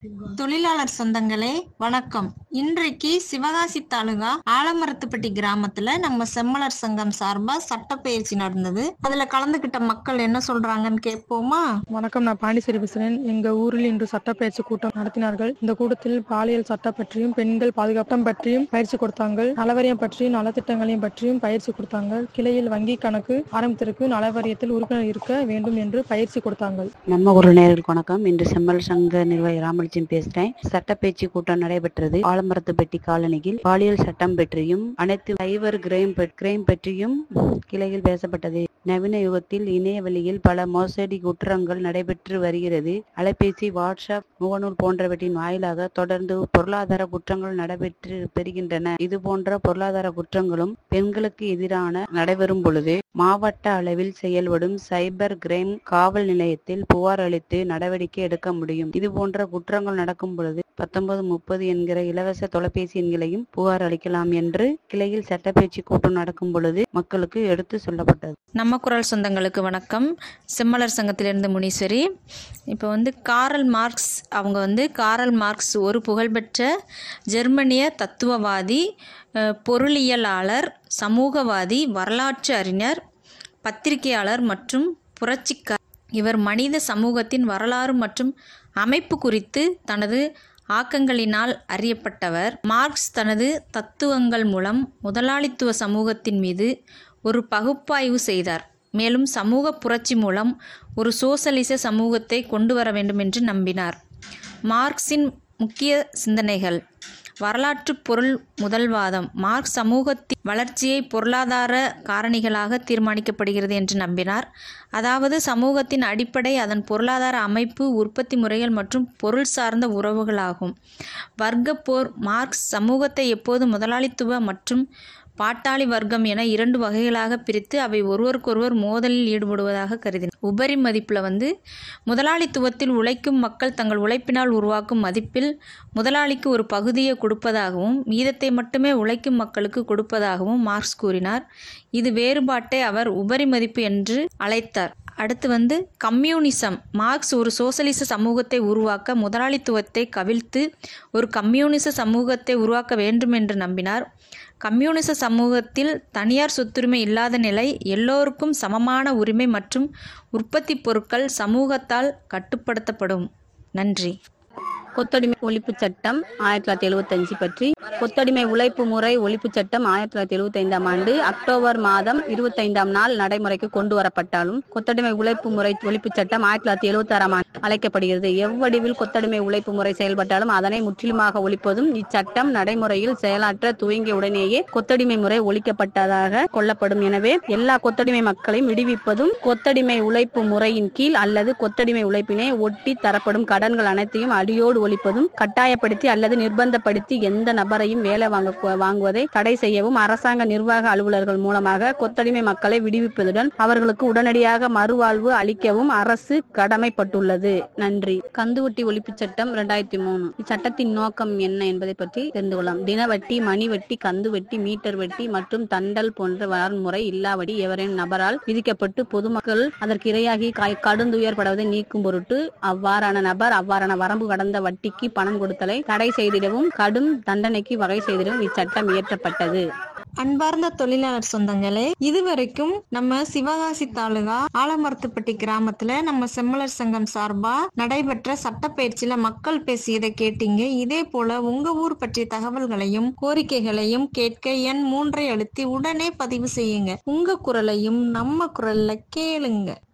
தொழிலாளர் சொந்தங்களே வணக்கம் இன்றைக்கு சிவகாசி தாலுகா ஆலமரத்துப்பட்டி கிராமத்துல நம்ம செம்மலர் சங்கம் சார்பா சட்டப்பயிற்சி நடந்தது அதுல கலந்துகிட்ட மக்கள் என்ன சொல்றாங்கன்னு கேட்போமா வணக்கம் நான் பாண்டிச்சேரி பேசுகிறேன் எங்கள் ஊரில் இன்று சட்டப்பயிற்சி கூட்டம் நடத்தினார்கள் இந்த கூட்டத்தில் பாலியல் சட்டம் பற்றியும் பெண்கள் பாதுகாப்பம் பற்றியும் பயிற்சி கொடுத்தாங்க நலவரியம் பற்றியும் நலத்திட்டங்களையும் பற்றியும் பயிற்சி கொடுத்தாங்க கிளையில் வங்கி கணக்கு ஆரம்பத்திற்கு நலவரியத்தில் உறுப்பினர் இருக்க வேண்டும் என்று பயிற்சி கொடுத்தாங்க நம்ம ஒரு நேர்களுக்கு வணக்கம் இன்று செம்மல் சங்க நிர்வாகி ராமலிஜன் பேசுறேன் சட்டப்பேச்சு கூட்டம் நடைபெற்றது ஆலமரத்துப்பட்டி காலனியில் பாலியல் சட்டம் பற்றியும் அனைத்து சைபர் கிரைம் ப- கிரைம் பற்றியும் கிளையில் பேசப்பட்டது நவீன யுகத்தில் இணைய வழியில் பல மோசடி குற்றங்கள் நடைபெற்று வருகிறது அலைபேசி வாட்ஸ்அப் முகநூல் போன்றவற்றின் வாயிலாக தொடர்ந்து பொருளாதார குற்றங்கள் நடைபெற்று பெறுகின்றன இது போன்ற பொருளாதார குற்றங்களும் பெண்களுக்கு எதிரான நடைபெறும் பொழுது மாவட்ட அளவில் செயல்படும் சைபர் கிரைம் காவல் நிலையத்தில் புகார் அளித்து நடவடிக்கை எடுக்க முடியும் இது போன்ற குற்றங்கள் நடக்கும் பொழுது பத்தொன்பது முப்பது என்கிற இலவச தொலைபேசி எண்களையும் புகார் அளிக்கலாம் என்று கிளையில் சட்டப்பேச்சு கூட்டம் நடக்கும் பொழுது மக்களுக்கு எடுத்து சொல்லப்பட்டது நம்ம குரல் சொந்தங்களுக்கு வணக்கம் செம்மலர் சங்கத்திலிருந்து முனீஸ்வரி இப்போ வந்து காரல் மார்க்ஸ் அவங்க வந்து காரல் மார்க்ஸ் ஒரு புகழ்பெற்ற ஜெர்மனிய தத்துவவாதி அஹ், பொருளியலாளர் சமூகவாதி வரலாற்று அறிஞர் பத்திரிகையாளர் மற்றும் புரட்சிக்காரர் இவர் மனித சமூகத்தின் வரலாறு மற்றும் அமைப்பு குறித்து தனது ஆக்கங்களினால் அறியப்பட்டவர் மார்க்ஸ் தனது தத்துவங்கள் மூலம் முதலாளித்துவ சமூகத்தின் மீது ஒரு பகுப்பாய்வு செய்தார் மேலும் சமூக புரட்சி மூலம் ஒரு சோசலிச சமூகத்தை கொண்டு வர வேண்டும் என்று நம்பினார் மார்க்சின் முக்கிய சிந்தனைகள் வரலாற்று பொருள் முதல்வாதம் மார்க்ஸ் சமூகத்தின் வளர்ச்சியை பொருளாதார காரணிகளாக தீர்மானிக்கப்படுகிறது என்று நம்பினார் அதாவது சமூகத்தின் அடிப்படை அதன் பொருளாதார அமைப்பு உற்பத்தி முறைகள் மற்றும் பொருள் சார்ந்த உறவுகளாகும் வர்க்கப் போர் மார்க்ஸ் சமூகத்தை எப்போது முதலாளித்துவ மற்றும் பாட்டாளி வர்க்கம் என இரண்டு வகைகளாக பிரித்து அவை ஒருவருக்கொருவர் மோதலில் ஈடுபடுவதாக கருதினார் உபரி மதிப்பில் வந்து முதலாளித்துவத்தில் உழைக்கும் மக்கள் தங்கள் உழைப்பினால் உருவாக்கும் மதிப்பில் முதலாளிக்கு ஒரு பகுதியை கொடுப்பதாகவும் மீதத்தை மட்டுமே உழைக்கும் மக்களுக்கு கொடுப்பதாகவும் மார்க்ஸ் கூறினார் இது வேறுபாட்டை அவர் உபரி மதிப்பு என்று அழைத்தார் அடுத்து வந்து கம்யூனிசம் மார்க்ஸ் ஒரு சோசலிச சமூகத்தை உருவாக்க முதலாளித்துவத்தை கவிழ்த்து ஒரு கம்யூனிச சமூகத்தை உருவாக்க வேண்டும் என்று நம்பினார் கம்யூனிச சமூகத்தில் தனியார் சொத்துரிமை இல்லாத நிலை எல்லோருக்கும் சமமான உரிமை மற்றும் உற்பத்தி பொருட்கள் சமூகத்தால் கட்டுப்படுத்தப்படும் நன்றி கொத்தடிமை ஒழிப்பு சட்டம் ஆயிரத்தி தொள்ளாயிரத்தி எழுபத்தஞ்சு பற்றி கொத்தடிமை உழைப்பு முறை ஒழிப்பு சட்டம் ஆயிரத்தி தொள்ளாயிரத்தி எழுபத்தைந்தாம் ஆண்டு அக்டோபர் மாதம் இருபத்தைந்தாம் நாள் நடைமுறைக்கு கொண்டு வரப்பட்டாலும் கொத்தடிமை உழைப்பு முறை ஒழிப்பு சட்டம் ஆயிரத்தி தொள்ளாயிரத்தி எழுபத்தாறாம் ஆண்டு அழைக்கப்படுகிறது எவ்வடிவில் கொத்தடிமை உழைப்பு முறை செயல்பட்டாலும் அதனை முற்றிலுமாக ஒழிப்பதும் இச்சட்டம் நடைமுறையில் செயலாற்ற துவங்கிய உடனேயே கொத்தடிமை முறை ஒழிக்கப்பட்டதாக கொள்ளப்படும் எனவே எல்லா கொத்தடிமை மக்களையும் விடுவிப்பதும் கொத்தடிமை உழைப்பு முறையின் கீழ் அல்லது கொத்தடிமை உழைப்பினை ஒட்டி தரப்படும் கடன்கள் அனைத்தையும் அடியோடு ஒழிப்பதும் கட்டாயப்படுத்தி அல்லது நிர்பந்தப்படுத்தி எந்த நபரையும் வேலை வாங்க வாங்குவதை தடை செய்யவும் அரசாங்க நிர்வாக அலுவலர்கள் மூலமாக கொத்தடிமை மக்களை விடுவிப்பதுடன் அவர்களுக்கு உடனடியாக மறுவாழ்வு அளிக்கவும் அரசு கடமைப்பட்டுள்ளது நன்றி கந்துவட்டி ஒழிப்பு சட்டம் இரண்டாயிரத்தி மூணு இச்சட்டத்தின் நோக்கம் என்ன என்பதை பற்றி தெரிந்து கொள்ளலாம் தினவட்டி மணி வட்டி கந்து வட்டி மீட்டர் வட்டி மற்றும் தண்டல் போன்ற வரன்முறை இல்லாவடி எவரின் நபரால் விதிக்கப்பட்டு பொதுமக்கள் அதற்கு இரையாகி காய்- கடுந்துயர்படுவதை நீக்கும் பொருட்டு அவ்வாறான நபர் அவ்வாறான வரம்பு கடந்த வட்டிக்கு பணம் கொடுத்தலை தடை செய்திடவும் கடும் தண்டனைக்கு வகை செய்திடவும் இச்சட்டம் இயற்றப்பட்டது அன்பார்ந்த தொழிலாளர் சொந்தங்களே இதுவரைக்கும் நம்ம சிவகாசி தாலுகா ஆலமரத்துப்பட்டி கிராமத்துல நம்ம செம்மலர் சங்கம் சார்பா நடைபெற்ற சட்டப்பயிற்சியில மக்கள் பேசியதை கேட்டீங்க இதே போல உங்க ஊர் பற்றிய தகவல்களையும் கோரிக்கைகளையும் கேட்க எண் மூன்றை அழுத்தி உடனே பதிவு செய்யுங்க உங்க குரலையும் நம்ம குரல்ல கேளுங்க